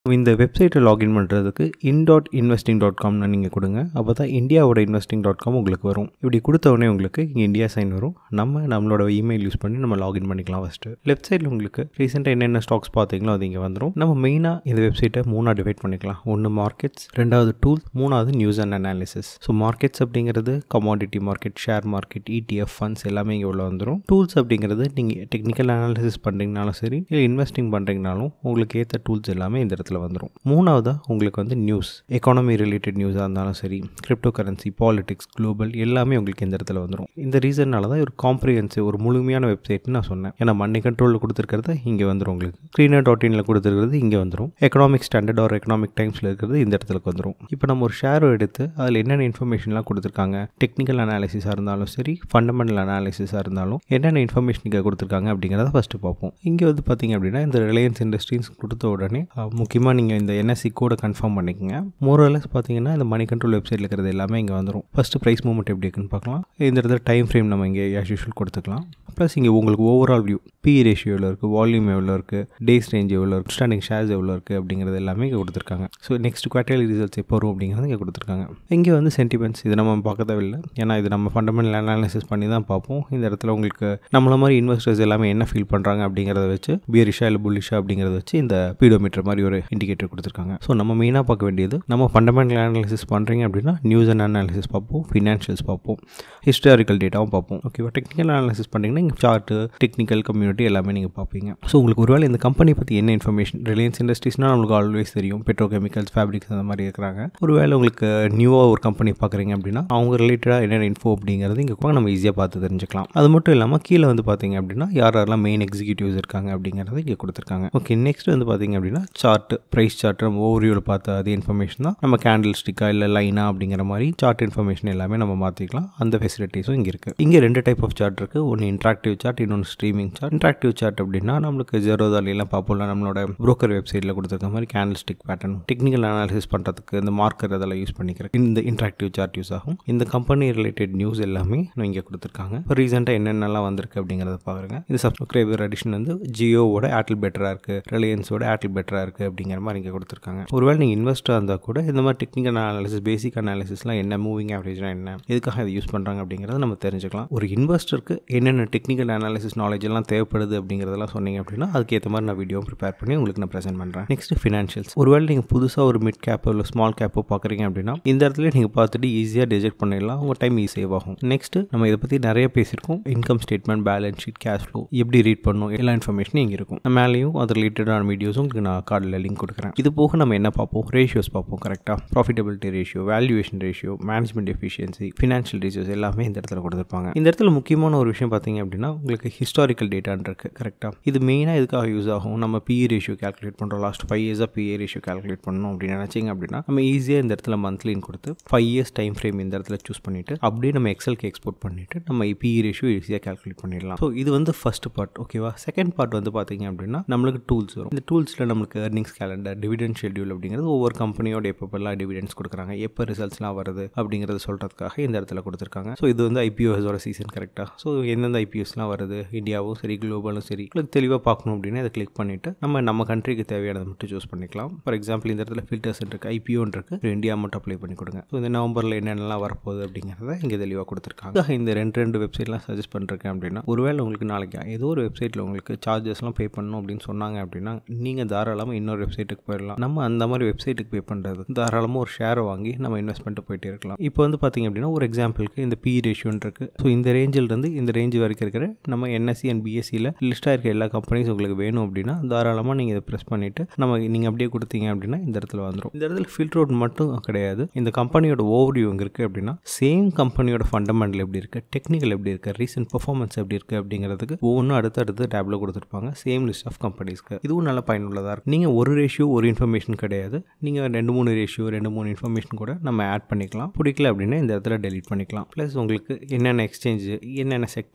இந்த வெப்சைட்டை லாகின் பண்ணுறதுக்கு இன் டாட் இன்வெஸ்டிங் டாட் காம்னு நீங்கள் கொடுங்க அப்போ தான் இந்தியாவோட இன்வெஸ்டிங் டாட் காம் உங்களுக்கு வரும் இப்படி கொடுத்த உடனே உங்களுக்கு இங்கே இந்தியா சைன் வரும் நம்ம நம்மளோட இமெயில் யூஸ் பண்ணி நம்ம லாகின் பண்ணிக்கலாம் ஃபஸ்ட்டு லெஃப்ட் சைடில் உங்களுக்கு ரீசெண்டாக என்னென்ன ஸ்டாக்ஸ் பார்த்தீங்களோ அது இங்கே வந்துடும் நம்ம மெயினாக இந்த வெப்சைட்டை மூணாக டிவைட் பண்ணிக்கலாம் ஒன்று மார்க்கெட்ஸ் ரெண்டாவது டூல் மூணாவது news and analysis so markets அப்படிங்கிறது commodity market share market ETF funds எல்லாமே இங்கே உள்ள வந்துடும் டூல்ஸ் அப்படிங்கிறது நீங்கள் டெக்னிக்கல் அனாலிசிஸ் பண்ணுறீங்கனாலும் சரி இல்லை இன்வெஸ்டிங் பண்ணுறீங்கனாலும் உங்களுக்கு ஏற்ற டூல்ஸ் எல்லாமே இந்த இடத்துல வந்துடும் மூணாவதாக உங்களுக்கு வந்து நியூஸ் எக்கானமி ரிலேட்டட் நியூஸாக இருந்தாலும் சரி கிரிப்டோ கரன்சி பாலிடிக்ஸ் குளோபல் எல்லாமே உங்களுக்கு இந்த இடத்துல வந்துடும் இந்த ரீசன்னால தான் ஒரு காம்ப்ரிஹென்சிவ் ஒரு முழுமையான வெப்சைட்னு நான் சொன்னேன் ஏன்னா மண்ணி கண்ட்ரோலில் கொடுத்துருக்கிறது இங்கே வந்துடும் உங்களுக்கு ஸ்க்ரீனர் டாட் இனில் கொடுத்துருக்கிறது இங்கே வந்துடும் எக்கனாமிக் ஸ்டாண்டர்ட் ஒரு எக்கனாமிக் டைம்ஸில் இருக்கிறது இந்த இடத்துல வந்துடும் இப்போ நம்ம ஒரு ஷேர் எடுத்து அதில் என்னென்ன இன்ஃபர்மேஷன்லாம் கொடுத்துருக்காங்க டெக்னிக்கல் அனாலிசிஸாக இருந்தாலும் சரி ஃபண்டமெண்டல் அனாலிசிஸாக இருந்தாலும் என்னென்ன இன்ஃபர்மேஷன் இங்கே கொடுத்துருக்காங்க அப்படிங்கிறத ஃபஸ்ட்டு பார்ப்போம் இங்கே வந்து பார்த்தீங்க அப்படின்னா இந்த ரிலையன்ஸ் இண்டஸ்ட்ரீஸ் கொடுத்த உடனே முக்கியமாக நீங்கள் இந்த என்எஸ்சி கோடை கன்ஃபார்ம் பண்ணிக்கோங்க மோரலஸ் பார்த்தீங்கன்னா இந்த மணி கண்ட்ரோல் வெப்சைட்டில் இருக்கிறது எல்லாமே இங்கே வந்துடும் ஃபஸ்ட்டு ப்ரைஸ் மூவ்மெண்ட் எப்படி இருக்குன்னு பார்க்கலாம் இந்த இடத்துல டைம் ஃப்ரேம் நம்ம இங்கே ஆஸ் யூஷுவல் கொடுத்துக்கலாம் ப்ளஸ் இங்கே உங்களுக்கு ஓவரால் வியூ பி ரேஷியோ எவ்வளோ இருக்குது வால்யூம் எவ்வளோ இருக்குது டேஸ் ரேஞ்ச் எவ்வளோ இருக்குது ஸ்டாண்டிங் ஷேர்ஸ் எவ்வளோ இருக்குது அப்படிங்கிறது எல்லாமே இங்கே கொடுத்துருக்காங்க ஸோ நெக்ஸ்ட் குவார்டர்லி ரிசல்ட்ஸ் எப்போ வரும் அப்படிங்கிறது இங்கே கொடுத்துருக்காங்க இங்கே வந்து சென்டிமெண்ட்ஸ் இது நம்ம பார்க்க தேவையில்லை ஏன்னா இது நம்ம ஃபண்டமெண்டல் அனாலிசிஸ் பண்ணி தான் பார்ப்போம் இந்த இடத்துல உங்களுக்கு நம்மள மாதிரி இன்வெஸ்டர்ஸ் எல்லாமே என்ன ஃபீல் பண்ணுறாங்க அப்படிங்கிறத வச்சு பியரிஷா இல்லை புல்லிஷா அப்படிங்கிறத வச்சு இந்த பீடோமீட்டர் மாதிரி ஒரு இண்டிகேட்டர் கொடுத்துருக்காங்க ஸோ நம்ம மெயினாக பார்க்க வேண்டியது நம்ம ஃபண்டமெண்டல் அனாலிசிஸ் பண்ணுறீங்க அப்படின்னா நியூஸ் அண்ட் அனாலிசிஸ் பார்ப்போம் ஃபினான்ஷியல்ஸ் பார்ப்போம் ஹிஸ்டாரிக்கல் டேட்டாவும் பார்ப்போம் ஓகேவா டெக்னிக்கல் அனாலிசிஸ் பண்ணிங்கன்னா இங்கே சார்ட்டு டெக்னிக்கல் கம்யூனிட்டி எல்லாமே நீங்கள் பார்ப்பீங்க ஸோ உங்களுக்கு ஒருவேளை இந்த கம்பெனி பற்றி என்ன இன்ஃபர்மேஷன் ரிலையன்ஸ் இண்டஸ்ட்ரீஸ்னால் நம்மளுக்கு ஆல்வேஸ் தெரியும் பெட்ரோ கெமிக்கல்ஸ் ஃபேப்ரிக்ஸ் அந்த மாதிரி இருக்கிறாங்க ஒருவேளை உங்களுக்கு நியூவாக ஒரு கம்பெனி பார்க்குறீங்க அப்படின்னா அவங்க ரிலேட்டடாக என்னென்ன இன்ஃபோ அப்படிங்கிறது இங்கே நம்ம ஈஸியாக பார்த்து தெரிஞ்சுக்கலாம் அது மட்டும் இல்லாமல் கீழே வந்து பார்த்தீங்க அப்படின்னா யார் யாரெல்லாம் மெயின் எக்ஸிக்யூட்டிவ்ஸ் இருக்காங்க அப்படிங்கிறது இங்கே கொடுத்துருக்காங்க ஓகே நெக்ஸ்ட் வந்து பார்த்தீங்க அப்படின்னா சார்ட் ப்ரைஸ் சார்ட் நம்ம ஓவரியூவில் பார்த்த அதே இன்ஃபர்மேஷன் தான் நம்ம கேண்டில் ஸ்டிக்கா இல்லை லைனா அப்படிங்கிற மாதிரி சார்ட் இன்ஃபர்மேஷன் எல்லாமே நம்ம மாற்றிக்கலாம் அந்த ஃபெசிலிட்டிஸும் இங்கே இருக்குது இங்கே ரெண்டு டைப் ஆஃப் சார்ட் இருக்குது ஒன்று இன்ட்ராக்டிவ் சார்ட் இன்னொன்று ஸ்ட்ரீமிங் சார்ட் இன்ட்ராக்டிவ் சார்ட் அப்படின்னா நம்மளுக்கு ஜெரோதாலிலாம் பார்ப்போம்ல நம்மளோட ப்ரோக்கர் வெப்சைட்டில் கொடுத்துருக்க மாதிரி candle stick pattern technical analysis பண்ணுறதுக்கு இந்த மார்க்கர் அதெல்லாம் யூஸ் பண்ணிக்கிறேன் இந்த இன்ட்ராக்டிவ் சார்ட் யூஸ் ஆகும் இந்த கம்பெனி ரிலேட்டட் நியூஸ் எல்லாமே இங்கே கொடுத்துருக்காங்க இப்போ ரீசெண்டாக என்னென்னலாம் வந்திருக்கு அப்படிங்கிறத பாருங்க இந்த சப்ஸ்கிரைபர் அடிஷன் வந்து ஜியோவோட ஏர்டெல் பெட்டராக இருக்குது ரிலையன்ஸோட ஏர்டெல் பெட்டராக இருக்குது அப்படிங்கிற மாதிரி இங்கே கொடுத்துருக்காங்க ஒருவேளை நீங்கள் இன்வெஸ்டாக இருந்தால் கூட இந்த மாதிரி டெக்னிக்கல் அனாலிசிஸ் பேசிக் அனாலிசிஸ்லாம் என்ன மூவிங் ஆவரேஜ்னா என்ன எதுக்காக இதை யூஸ் பண்ணுறாங்க அப்படிங்கிறத நம்ம தெரிஞ்சுக்கலாம் ஒரு இன்வெஸ்டருக்கு என்னென்ன டெக்னிக்கல் அனாலிசிஸ் நாலேஜ் எல்லாம் தேவைப்படுது அப்படிங்கிறதெல்லாம் சொன்னீங்க அப்படின்னா அதுக்கேற்ற மாதிரி நான் வீடியோ ப்ரிப்பேர் பண்ணி உங்களுக்கு நான் ப்ரெசென்ட் பண்ணுறேன் நெக்ஸ்ட் ஃபினான்ஷியல்ஸ் ஒருவேளை நீங்கள் புதுசாக ஒரு மிட் கேப்போ இல்லை ஸ்மால் கேப்போ பார்க்குறீங்க அப்படின்னா இந்த இடத்துல நீங்கள் பார்த்துட்டு ஈஸியாக டிஜெக்ட் பண்ணிடலாம் உங்கள் டைம் ஈ சேவ் ஆகும் நெக்ஸ்ட் நம்ம இதை பற்றி நிறைய பேசியிருக்கோம் income statement balance sheet cash flow எப்படி ரீட் பண்ணணும் எல்லா இன்ஃபர்மேஷனும் இங்கே இருக்கும் மேலேயும் அது ரிலேட்டடான வீடியோஸும் உங்களுக்கு நான் கார்டில் லிங்க் கொடுக்குறேன் இது போக நம்ம என்ன பார்ப்போம் ரேஷியோஸ் பார்ப்போம் கரெக்டாக profitability ratio valuation ratio management efficiency financial ratios எல்லாமே இந்த இடத்துல கொடுத்துருப்பாங்க இந்த இடத்துல முக்கியமான ஒரு விஷயம் பார்த்தீங்க அப்படின்னா உங்களுக்கு ஹிஸ்டாரிக்கல் டேட்டான் இருக்குது கரெக்டாக இது மெயினாக இதுக்காக யூஸ் ஆகும் நம்ம பிஏ ரேஷியோ கேல்குலேட் பண்ணுறோம் லாஸ்ட் ஃபைவ் இயர்ஸாக பிஏ ரேஷியோ கேல்குலேட் பண்ணணும் அப்படின்னு நினச்சிங்க அப்படின்னா நம்ம ஈஸியாக இந்த இடத்துல மந்த்லின்னு கொடுத்து ஃபைவ் இயர்ஸ் டைம் ஃப்ரேம் இந்த இடத்துல சூஸ் பண்ணிவிட்டு அப்படியே நம்ம எக்ஸலுக்கு எக்ஸ்போர்ட் பண்ணிவிட்டு நம்ம பிஇ ரேஷியோ ஈஸியாக கேல்குலேட் பண்ணிடலாம் ஸோ இது வந்து ஃபஸ்ட் பார்ட் ஓகேவா செகண்ட் பார்ட் வந்து பார்த்தீங்க அப்படின்னா நம்மளுக்கு டூல்ஸ் வரும் இந்த டூல்ஸில் நம்மளுக்கு ஏர்னிங்ஸ் கேலண்டர் டிவிடெண்ட் ஷெட்யூல் அப்படிங்கிறது ஒவ்வொரு கம்பெனியோட எப்பப்பெல்லாம் டிவிடெண்ட்ஸ் கொடுக்குறாங்க எப்போ ரிசல்ட்ஸ்லாம் வருது அப்படிங்கிறத சொல்கிறதுக்காக இந்த இடத்துல கொடுத்துருக்காங்க ஸோ இது வந்து ஐபிஓஸோட சீசன் கரெக்டாக ஸோ எந்தெந்த ஐபிஎஸ்லாம் வருது இந்தியாவும் சரி குளோபலும் சரி உங்களுக்கு தெளிவாக பார்க்கணும் அப்படின்னா இதை கிளிக் பண்ணிவிட்டு நம்ம நம்ம கண்ட்ரிக்கு தேவையானதை மட்டும் சூஸ் பண்ணிக்கலாம் ஃபார் எக்ஸாம்பிள் இந்த இடத்துல ஃபில்டர்ஸ் இருக்குது ஐபிஓன் இருக்குது இந்தியா மட்டும் அப்ளை பண்ணி கொடுங்க ஸோ இந்த நவம்பரில் என்னென்னலாம் வரப்போகுது அப்படிங்கிறத இங்கே தெளிவாக கொடுத்துருக்காங்க இந்த ரெண்டு ரெண்டு வெப்சைட்லாம் சஜஸ்ட் பண்ணிருக்கேன் அப்படின்னா ஒருவேளை உங்களுக்கு நாளைக்கு ஏதோ ஒரு வெப்சைட்டில் உங்களுக்கு சார்ஜஸ்லாம் பே பண்ணணும் அப்படின்னு சொன்னாங்க அப்படின்னா நீங்கள் தாராளமாக இன்னொரு வெப்சைட்டுக்கு போயிடலாம் நம்ம அந்த மாதிரி வெப்சைட்டுக்கு பே பண்ணுறது தாராளமாக ஒரு ஷேரை வாங்கி நம்ம இன்வெஸ்ட் பண்ணிட்டு போயிட்டே இருக்கலாம் இப்போ வந்து பார்த்தீங்க அப்படின்னா ஒரு எக்ஸாம்பிளுக்கு இந்த பி ரேஷியோன் இருக்குது ஸோ இந்த ரேஞ்சில் இருந்து இந்த ரேஞ்ச் வரைக்கும் இருக்கிற நம்ம என்எஸ்சி அண்ட் பிஎஸ்சியில் லிஸ்ட்டாக இருக்க எல்லா கம்பெனிஸ் உங்களுக்கு வேணும் அப்படின்னா தாராளமாக நீங்கள் இதை ப்ரெஸ் பண்ணிவிட்டு நம்ம நீங்கள் அப்படியே கொடுத்தீங்க அப்படின்னா இந்த இடத்துல வந்துடும் இந்த இடத்துல ஃபில்டர் அவுட் மட்டும் கிடையாது இந்த கம்பெனியோட ஓவர்வியூ இங்கே இருக்குது அப்படின்னா சேம் கம்பெனியோட ஃபண்டமெண்டல் எப்படி இருக்குது டெக்னிக்கல் எப்படி இருக்குது ரீசெண்ட் பர்ஃபார்மன்ஸ் எப்படி இருக்குது அப்படிங்கிறதுக்கு ஒவ்வொன்றும் அடுத்து அடுத்து டேப்ல கொடுத்துருப்பாங்க சேம் லிஸ்ட் ஆஃப் கம்பெனிஸ்க்கு இதுவும் நல்ல பயனுள்ளதாக இருக்கும் நீங்கள் ஒரு ரேஷியோ ஒரு இன்ஃபர்மேஷன் கிடையாது நீங்கள் ரெண்டு மூணு ரேஷியோ ரெண்டு மூணு இன்ஃபர்மேஷன் கூட நம்ம ஆட் பண்ணிக்கலாம் பிடிக்கல அப்படின்னா இந்த இடத்துல டெலிட் பண்ணிக்கலாம் ப்ளஸ் உங்களுக்கு என்னென்ன எக்ஸ்சேஞ்சு என்னென்ன செக்டார்ஸ் என்ன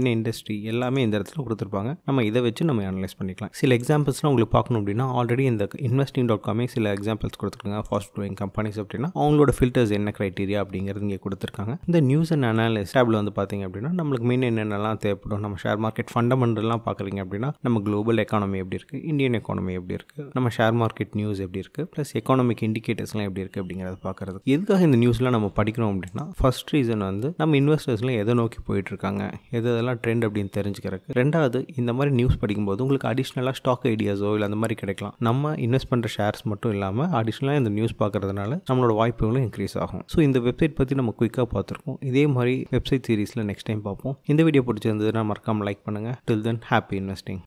என்ன இண்டஸ்ட்ரி எல்லாமே இந்த இடத்துல கொடுத்துருப்பாங்க நம்ம இதை வச்சு நம்ம அனலைஸ் பண்ணிக்கலாம் சில எக்ஸாம்பிள்ஸ்லாம் உங்களுக்கு பார்க்கணும் அப்படின்னா ஆல்ரெடி இந்த இன்வெஸ்டிங் டாட் காமே சில எக்ஸாம்பிள்ஸ் கொடுத்துருக்காங்க ஃபாஸ்ட் க்ரோயிங் கம்பெனிஸ் அப்படின்னா அவங்களோட ஃபில்டர்ஸ் என்ன க்ரைட்டீரியா அப்படிங்கிறது இங்கே கொடுத்துருக்காங்க இந்த நியூஸ் அண்ட் அனாலிஸ் டேபில் வந்து பார்த்தீங்க அப்படின்னா நம்மளுக்கு மெயின் என்னென்னலாம் தேவைப்படும் நம்ம ஷேர் மார்க்கெட் ஃபண்டமெண்டல்லாம் பார்க்குறீங்க அப்படின்னா நம்ம குளோபல் எக்கானமி எப்படி இருக்குது இந்தியன் எக்கானமி எப்படி இருக்குது நம்ம ஷேர் மார்க்கெட் நியூஸ் எப்படி இருக்குது ப்ளஸ் எக்கானமிக் இண்டிகேட்டர்ஸ்லாம் எப்படி இருக்குது அப்படிங்கிறத பார்க்குறது எதுக்காக இந்த நியூஸ்லாம் நம்ம படிக்கிறோம் அப்படின்னா ஃபர்ஸ்ட் ரீசன் வந்து நம்ம இன்வெஸ்டர்ஸ்லாம் எதை நோக்கி போயிட்டு இருக்காங்க எது எதெல்லாம் ட்ரெண்ட் அப்படின்னு தெரிஞ்சுக்கிறதுக்கு ரெண்டாவது இந்த மாதிரி நியூஸ் படிக்கும்போது உங்களுக்கு அடிஷ்னலாக ஸ்டாக் ஐடியாஸோ இல்லை அந்த மாதிரி கிடைக்கலாம் நம்ம இன்வெஸ்ட் பண்ணுற ஷேர்ஸ் மட்டும் இல்லாமல் அடிஷ்னலாக இந்த நியூஸ் பார்க்கறதுனால நம்மளோட வாய்ப்புகளும் இன்க்ரீஸ் ஆகும் ஸோ இந்த வெப்சைட் பற்றி நம்ம குயிக்காக பார்த்துருக்கோம் இதே மாதிரி வெப்சைட் சீரிஸில் நெக்ஸ்ட் டைம் பார்ப்போம் இந்த வீடியோ பிடிச்சிருந்ததுன்னா மறக்காமல் லைக் பண்ணுங்கள் டில் தென் ஹாப்பி இன்வெஸ்டிங்